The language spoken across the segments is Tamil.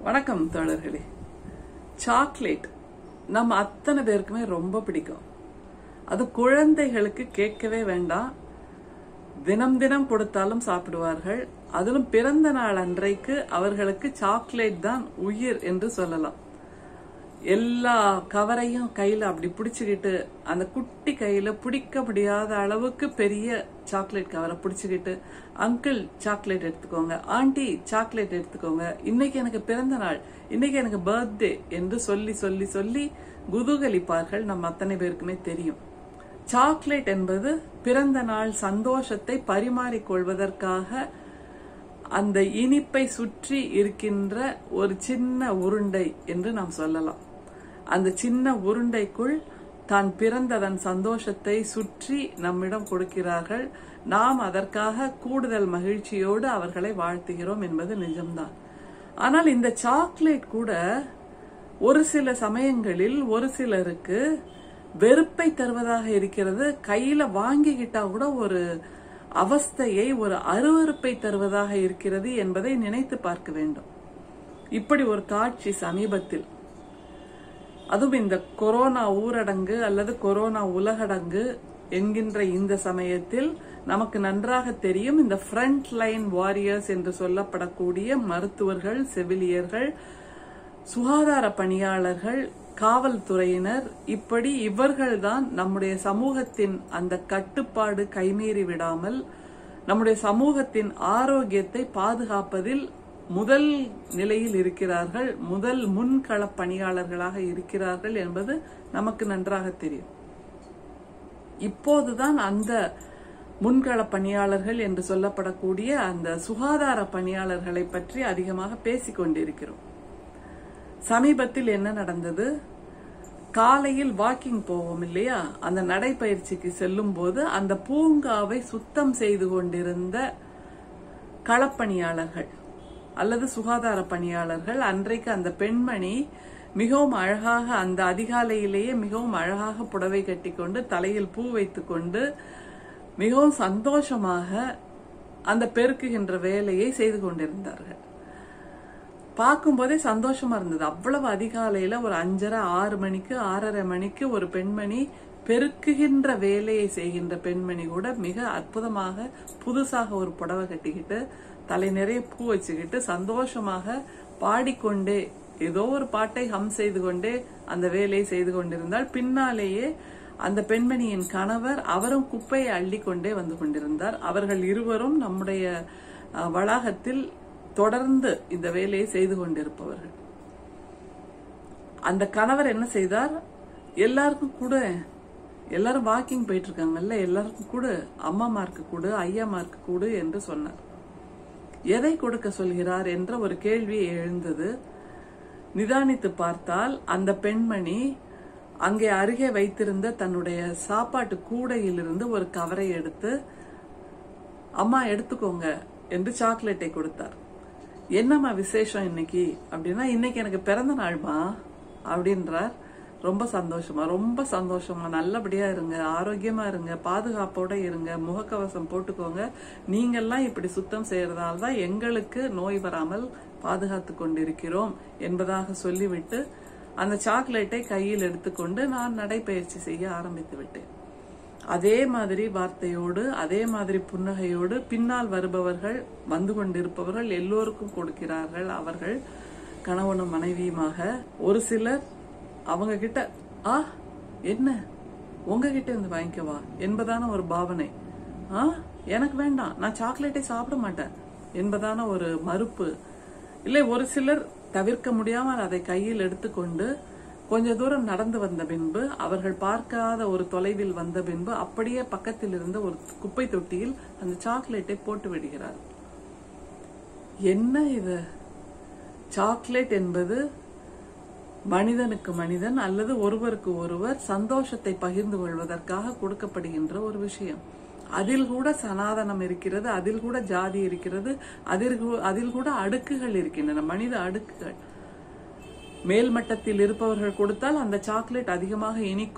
வணக்கம் தோழர்களே சாக்லேட் நம்ம அத்தனை பேருக்குமே ரொம்ப பிடிக்கும் அது குழந்தைகளுக்கு கேட்கவே வேண்டாம் தினம் தினம் கொடுத்தாலும் சாப்பிடுவார்கள் அதிலும் பிறந்த நாள் அன்றைக்கு அவர்களுக்கு சாக்லேட் தான் உயிர் என்று சொல்லலாம் எல்லா கவரையும் கையில அப்படி பிடிச்சுக்கிட்டு அந்த குட்டி கையில பிடிக்க முடியாத அளவுக்கு பெரிய சாக்லேட் கவரை பிடிச்சுக்கிட்டு அங்கிள் சாக்லேட் எடுத்துக்கோங்க ஆண்டி சாக்லேட் எடுத்துக்கோங்க இன்னைக்கு எனக்கு பிறந்த நாள் இன்னைக்கு எனக்கு பர்த்டே என்று சொல்லி சொல்லி சொல்லி குதூகலிப்பார்கள் நம்ம அத்தனை பேருக்குமே தெரியும் சாக்லேட் என்பது பிறந்த நாள் சந்தோஷத்தை பரிமாறிக்கொள்வதற்காக அந்த இனிப்பை சுற்றி இருக்கின்ற ஒரு சின்ன உருண்டை என்று நாம் சொல்லலாம் அந்த சின்ன உருண்டைக்குள் தான் பிறந்ததன் சந்தோஷத்தை சுற்றி நம்மிடம் கொடுக்கிறார்கள் நாம் அதற்காக கூடுதல் மகிழ்ச்சியோடு அவர்களை வாழ்த்துகிறோம் என்பது நிஜம்தான் ஆனால் இந்த சாக்லேட் கூட ஒரு சில சமயங்களில் ஒரு சிலருக்கு வெறுப்பை தருவதாக இருக்கிறது கையில வாங்கிக்கிட்டா கூட ஒரு அவஸ்தையை ஒரு அருவருப்பை தருவதாக இருக்கிறது என்பதை நினைத்து பார்க்க வேண்டும் இப்படி ஒரு காட்சி சமீபத்தில் அதுவும் இந்த கொரோனா ஊரடங்கு அல்லது கொரோனா உலகடங்கு என்கின்ற இந்த சமயத்தில் நமக்கு நன்றாக தெரியும் இந்த ஃப்ரண்ட் லைன் வாரியர்ஸ் என்று சொல்லப்படக்கூடிய மருத்துவர்கள் செவிலியர்கள் சுகாதார பணியாளர்கள் காவல்துறையினர் இப்படி இவர்கள்தான் நம்முடைய சமூகத்தின் அந்த கட்டுப்பாடு கைமீறி விடாமல் நம்முடைய சமூகத்தின் ஆரோக்கியத்தை பாதுகாப்பதில் முதல் நிலையில் இருக்கிறார்கள் முதல் முன்கள பணியாளர்களாக இருக்கிறார்கள் என்பது நமக்கு நன்றாக தெரியும் இப்போதுதான் அந்த முன்கள பணியாளர்கள் என்று சொல்லப்படக்கூடிய அந்த சுகாதார பணியாளர்களை பற்றி அதிகமாக பேசிக் கொண்டிருக்கிறோம் சமீபத்தில் என்ன நடந்தது காலையில் வாக்கிங் போவோம் இல்லையா அந்த நடைப்பயிற்சிக்கு செல்லும் போது அந்த பூங்காவை சுத்தம் செய்து கொண்டிருந்த களப்பணியாளர்கள் அல்லது சுகாதார பணியாளர்கள் அன்றைக்கு அந்த பெண்மணி மிகவும் அழகாக அந்த அதிகாலையிலேயே மிகவும் அழகாக புடவை கட்டிக்கொண்டு தலையில் பூ வைத்துக்கொண்டு மிகவும் சந்தோஷமாக அந்த பெருக்குகின்ற வேலையை செய்து கொண்டிருந்தார்கள் பார்க்கும்போதே சந்தோஷமா இருந்தது அவ்வளவு அதிகாலையில ஒரு அஞ்சரை ஆறு மணிக்கு ஆறரை மணிக்கு ஒரு பெண்மணி பெருக்குகின்ற வேலையை செய்கின்ற பெண்மணி கூட மிக அற்புதமாக புதுசாக ஒரு புடவை கட்டிக்கிட்டு தலை நிறைய பூ வச்சுக்கிட்டு சந்தோஷமாக பாடிக்கொண்டே ஏதோ ஒரு பாட்டை ஹம் செய்து கொண்டே அந்த வேலையை செய்து கொண்டிருந்தால் பின்னாலேயே அந்த பெண்மணியின் கணவர் அவரும் குப்பையை அள்ளி கொண்டே வந்து கொண்டிருந்தார் அவர்கள் இருவரும் நம்முடைய வளாகத்தில் தொடர்ந்து இந்த வேலையை செய்து கொண்டிருப்பவர்கள் அந்த கணவர் என்ன செய்தார் எல்லாருக்கும் கூட எல்லாரும் வாக்கிங் போயிட்டு இருக்காங்கல்ல எல்லாருக்கும் கூட அம்மாமாருக்கு கூட ஐயாமாருக்கு கூட என்று சொன்னார் எதை கொடுக்க சொல்கிறார் என்ற ஒரு கேள்வி எழுந்தது நிதானித்து பார்த்தால் அந்த பெண்மணி அங்கே அருகே வைத்திருந்த தன்னுடைய சாப்பாட்டு கூடையிலிருந்து ஒரு கவரை எடுத்து அம்மா எடுத்துக்கோங்க என்று சாக்லேட்டை கொடுத்தார் என்னம்மா விசேஷம் இன்னைக்கு அப்படின்னா இன்னைக்கு எனக்கு பிறந்த நாள்மா அப்படின்றார் ரொம்ப சந்தோஷமா ரொம்ப சந்தோஷமா நல்லபடியா இருங்க ஆரோக்கியமா இருங்க பாதுகாப்போட இருங்க முகக்கவசம் போட்டுக்கோங்க நீங்கெல்லாம் இப்படி சுத்தம் செய்யறதால தான் எங்களுக்கு நோய் வராமல் பாதுகாத்து கொண்டிருக்கிறோம் என்பதாக சொல்லிவிட்டு அந்த சாக்லேட்டை கையில் எடுத்துக்கொண்டு நான் நடைபயிற்சி செய்ய ஆரம்பித்து விட்டேன் அதே மாதிரி வார்த்தையோடு அதே மாதிரி புன்னகையோடு பின்னால் வருபவர்கள் வந்து கொண்டிருப்பவர்கள் எல்லோருக்கும் கொடுக்கிறார்கள் அவர்கள் கணவனும் மனைவியுமாக ஒரு சிலர் அவங்க கிட்ட ஆ என்ன உங்ககிட்ட இருந்து வாங்கிக்கவா என்பதான ஒரு பாவனை ஆ எனக்கு வேண்டாம் நான் சாக்லேட்டை சாப்பிட மாட்டேன் என்பதான ஒரு மறுப்பு இல்லை ஒரு சிலர் தவிர்க்க முடியாமல் அதை கையில் எடுத்துக்கொண்டு கொஞ்ச தூரம் நடந்து வந்த பின்பு அவர்கள் பார்க்காத ஒரு தொலைவில் வந்த பின்பு அப்படியே பக்கத்தில் இருந்த ஒரு குப்பை தொட்டியில் அந்த சாக்லேட்டை போட்டு விடுகிறார் என்ன இது சாக்லேட் என்பது மனிதனுக்கு மனிதன் அல்லது ஒருவருக்கு ஒருவர் சந்தோஷத்தை பகிர்ந்து கொள்வதற்காக கொடுக்கப்படுகின்ற ஒரு விஷயம் அதில் கூட சனாதனம் இருக்கிறது அதில் கூட ஜாதி இருக்கிறது அதில் அதில் கூட அடுக்குகள் இருக்கின்றன மனித அடுக்குகள் மேல் மட்டத்தில் இருப்பவர்கள் கொடுத்தால் அந்த சாக்லேட் அதிகமாக இனிக்கும்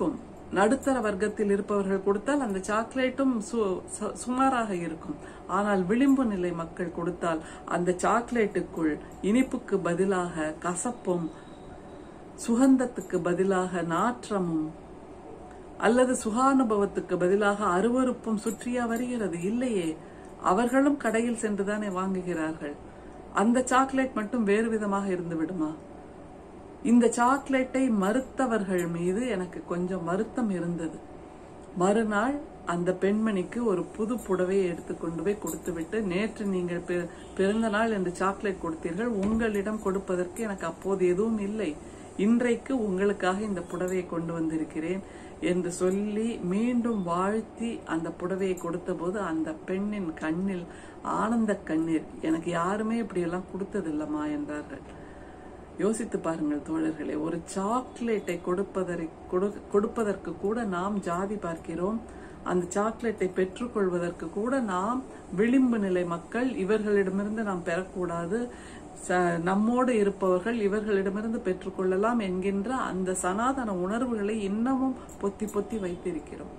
நடுத்தர வர்க்கத்தில் இருப்பவர்கள் கொடுத்தால் அந்த சாக்லேட்டும் சு- சு- சுமாராக இருக்கும் ஆனால் விளிம்பு நிலை மக்கள் கொடுத்தால் அந்த சாக்லேட்டுக்குள் இனிப்புக்கு பதிலாக கசப்பும் சுகந்தத்துக்கு பதிலாக நாற்றமும் அல்லது சுகானுபவத்துக்கு பதிலாக அருவருப்பும் சுற்றியா வருகிறது இல்லையே அவர்களும் கடையில் சென்றுதானே வாங்குகிறார்கள் அந்த சாக்லேட் மட்டும் வேறு விதமாக இருந்து விடுமா இந்த சாக்லேட்டை மறுத்தவர்கள் மீது எனக்கு கொஞ்சம் வருத்தம் இருந்தது மறுநாள் அந்த பெண்மணிக்கு ஒரு புது புடவையை எடுத்து கொண்டு போய் கொடுத்துவிட்டு நேற்று நீங்கள் பி- பிறந்த நாள் என்று சாக்லேட் கொடுத்தீர்கள் உங்களிடம் கொடுப்பதற்கு எனக்கு அப்போது எதுவும் இல்லை இன்றைக்கு உங்களுக்காக இந்த புடவையை கொண்டு வந்திருக்கிறேன் என்று சொல்லி மீண்டும் வாழ்த்தி அந்த புடவையை கொடுத்தபோது அந்த பெண்ணின் கண்ணில் ஆனந்த கண்ணீர் எனக்கு யாருமே இப்படியெல்லாம் கொடுத்ததில்லம்மா என்றார்கள் யோசித்து பாருங்கள் தோழர்களே ஒரு சாக்லேட்டை கொடுப்பதற்கு கொடு- கொடுப்பதற்கு கூட நாம் ஜாதி பார்க்கிறோம் அந்த சாக்லேட்டை பெற்றுக்கொள்வதற்கு கூட நாம் விளிம்பு நிலை மக்கள் இவர்களிடமிருந்து நாம் பெறக்கூடாது ச- நம்மோடு இருப்பவர்கள் இவர்களிடமிருந்து பெற்றுக்கொள்ளலாம் என்கின்ற அந்த சனாதன உணர்வுகளை இன்னமும் பொத்தி பொத்தி வைத்திருக்கிறோம்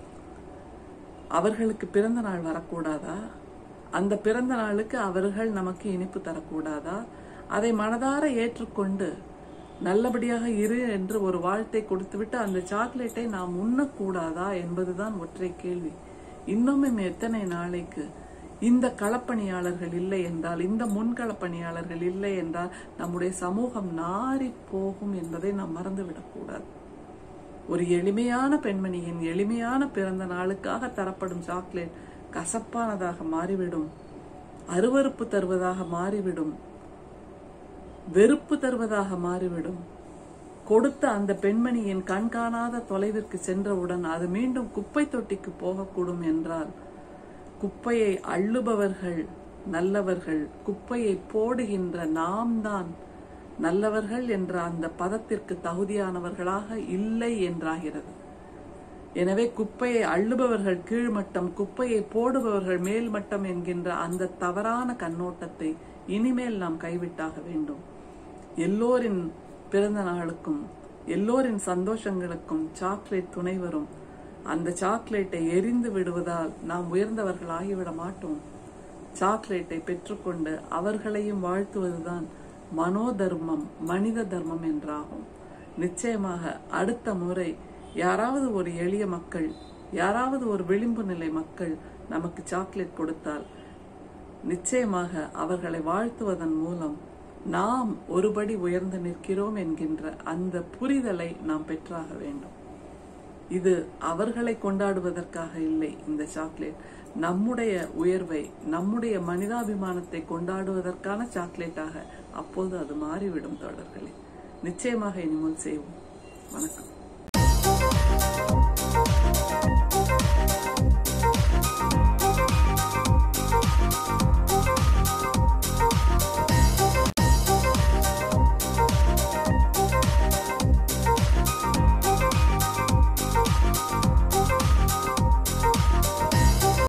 அவர்களுக்கு பிறந்த நாள் வரக்கூடாதா அந்த பிறந்த நாளுக்கு அவர்கள் நமக்கு இனிப்பு தரக்கூடாதா அதை மனதார ஏற்றுக்கொண்டு நல்லபடியாக இரு என்று ஒரு வாழ்த்தை கொடுத்துவிட்டு அந்த சாக்லேட்டை நாம் உண்ணக்கூடாதா என்பதுதான் ஒற்றை கேள்வி இன்னும் எத்தனை நாளைக்கு இந்த களப்பணியாளர்கள் இல்லை என்றால் இந்த முன்களப்பணியாளர்கள் இல்லை என்றால் நம்முடைய சமூகம் நாறி போகும் என்பதை நாம் மறந்துவிடக்கூடாது ஒரு எளிமையான பெண்மணியின் எளிமையான பிறந்த நாளுக்காக தரப்படும் சாக்லேட் கசப்பானதாக மாறிவிடும் அருவருப்பு தருவதாக மாறிவிடும் வெறுப்பு தருவதாக மாறிவிடும் கொடுத்த அந்த பெண்மணியின் கண்காணாத தொலைவிற்கு சென்றவுடன் அது மீண்டும் குப்பை தொட்டிக்கு போகக்கூடும் என்றால் குப்பையை அள்ளுபவர்கள் நல்லவர்கள் குப்பையை போடுகின்ற நாம் தான் நல்லவர்கள் என்ற அந்த பதத்திற்கு தகுதியானவர்களாக இல்லை என்றாகிறது எனவே குப்பையை அள்ளுபவர்கள் கீழ்மட்டம் குப்பையை போடுபவர்கள் மேல்மட்டம் என்கின்ற அந்த தவறான கண்ணோட்டத்தை இனிமேல் நாம் கைவிட்டாக வேண்டும் எல்லோரின் பிறந்த நாளுக்கும் எல்லோரின் சந்தோஷங்களுக்கும் சாக்லேட் துணை வரும் அந்த சாக்லேட்டை எரிந்து விடுவதால் நாம் உயர்ந்தவர்கள் ஆகிவிட மாட்டோம் சாக்லேட்டை பெற்றுக்கொண்டு அவர்களையும் வாழ்த்துவதுதான் மனோதர்மம் மனித தர்மம் என்றாகும் நிச்சயமாக அடுத்த முறை யாராவது ஒரு எளிய மக்கள் யாராவது ஒரு விளிம்பு நிலை மக்கள் நமக்கு சாக்லேட் கொடுத்தால் நிச்சயமாக அவர்களை வாழ்த்துவதன் மூலம் நாம் ஒருபடி உயர்ந்து நிற்கிறோம் என்கின்ற அந்த புரிதலை நாம் பெற்றாக வேண்டும் இது அவர்களை கொண்டாடுவதற்காக இல்லை இந்த சாக்லேட் நம்முடைய உயர்வை நம்முடைய மனிதாபிமானத்தை கொண்டாடுவதற்கான சாக்லேட்டாக அப்போது அது மாறிவிடும் தோழர்களே நிச்சயமாக இனிமேல் செய்வோம் வணக்கம்